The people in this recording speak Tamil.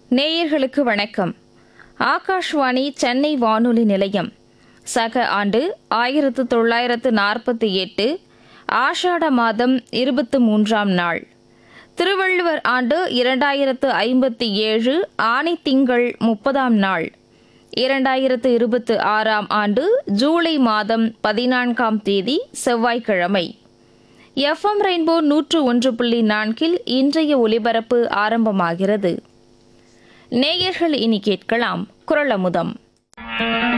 நேயர்களுக்கு வணக்கம் ஆகாஷ்வாணி சென்னை வானொலி நிலையம் சக ஆண்டு ஆயிரத்து தொள்ளாயிரத்து நாற்பத்தி எட்டு ஆஷாட மாதம் இருபத்து மூன்றாம் நாள் திருவள்ளுவர் ஆண்டு இரண்டாயிரத்து ஐம்பத்தி ஏழு ஆணி திங்கள் முப்பதாம் நாள் இரண்டாயிரத்து இருபத்து ஆறாம் ஆண்டு ஜூலை மாதம் பதினான்காம் தேதி செவ்வாய்க்கிழமை எஃப்எம் ரெயின்போ நூற்று ஒன்று புள்ளி நான்கில் இன்றைய ஒலிபரப்பு ஆரம்பமாகிறது நேயர்கள் இனி கேட்கலாம் குரலமுதம்